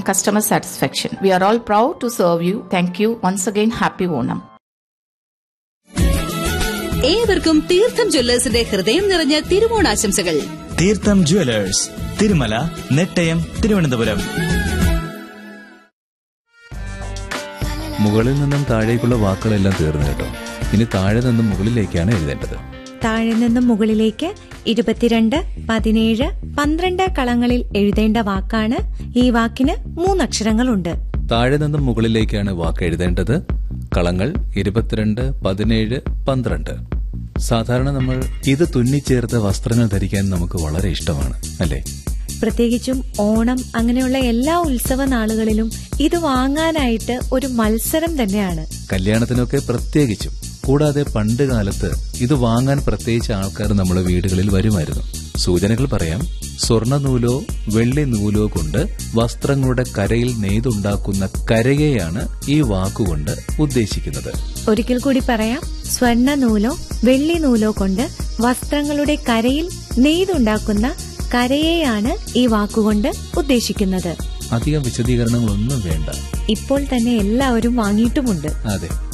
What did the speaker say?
and customer satisfaction. We are all proud to serve you. Thank you. Once again, happy Onam. ഏവർക്കും തീർത്ഥം ജ്വല്ലേഴ്സിന്റെ ഹൃദയം നിറഞ്ഞ തിരുവോണാശംസകൾ തീർത്ഥം jewellers Thirumala Nettayam Thiruvananthapuram മുകളിൽ നിന്നും താഴേക്കുള്ള വാക്കുകളെല്ലാം തീർന്നു കേട്ടോ ഇനി താഴെ നിന്നും മുകളിലേക്കാണ് എഴുതേണ്ടത് താഴെ നിന്നും മുകളിലേക്ക് ഇരുപത്തിരണ്ട് പതിനേഴ് പന്ത്രണ്ട് കളങ്ങളിൽ എഴുതേണ്ട വാക്കാണ് ഈ വാക്കിന് മൂന്നക്ഷരങ്ങളുണ്ട് താഴെ നിന്നും മുകളിലേക്കാണ് വാക്ക് എഴുതേണ്ടത് കളങ്ങൾ ഇരുപത്തിരണ്ട് പതിനേഴ് പന്ത്രണ്ട് സാധാരണ നമ്മൾ ഇത് തുന്നിച്ചേർത്ത വസ്ത്രങ്ങൾ ധരിക്കാൻ നമുക്ക് വളരെ ഇഷ്ടമാണ് അല്ലേ പ്രത്യേകിച്ചും ഓണം അങ്ങനെയുള്ള എല്ലാ ഉത്സവ നാളുകളിലും ഇത് വാങ്ങാനായിട്ട് ഒരു മത്സരം തന്നെയാണ് കല്യാണത്തിനൊക്കെ പ്രത്യേകിച്ചും കൂടാതെ പണ്ട് കാലത്ത് ഇത് വാങ്ങാൻ പ്രത്യേകിച്ച് ആൾക്കാർ നമ്മുടെ വീടുകളിൽ വരുമായിരുന്നു സൂചനകൾ പറയാം സ്വർണ്ണ നൂലോ വെള്ളി നൂലോ കൊണ്ട് വസ്ത്രങ്ങളുടെ കരയിൽ നെയ്തുണ്ടാക്കുന്ന കരയെയാണ് ഈ വാക്കുകൊണ്ട് ഉദ്ദേശിക്കുന്നത് ഒരിക്കൽ കൂടി പറയാം സ്വർണ്ണ നൂലോ വെള്ളി നൂലോ കൊണ്ട് വസ്ത്രങ്ങളുടെ കരയിൽ നെയ്തുണ്ടാക്കുന്ന കരയെയാണ് ഈ വാക്കുകൊണ്ട് ഉദ്ദേശിക്കുന്നത് അധികം വിശദീകരണങ്ങളൊന്നും വേണ്ട ഇപ്പോൾ തന്നെ എല്ലാവരും വാങ്ങിയിട്ടുമുണ്ട് അതെ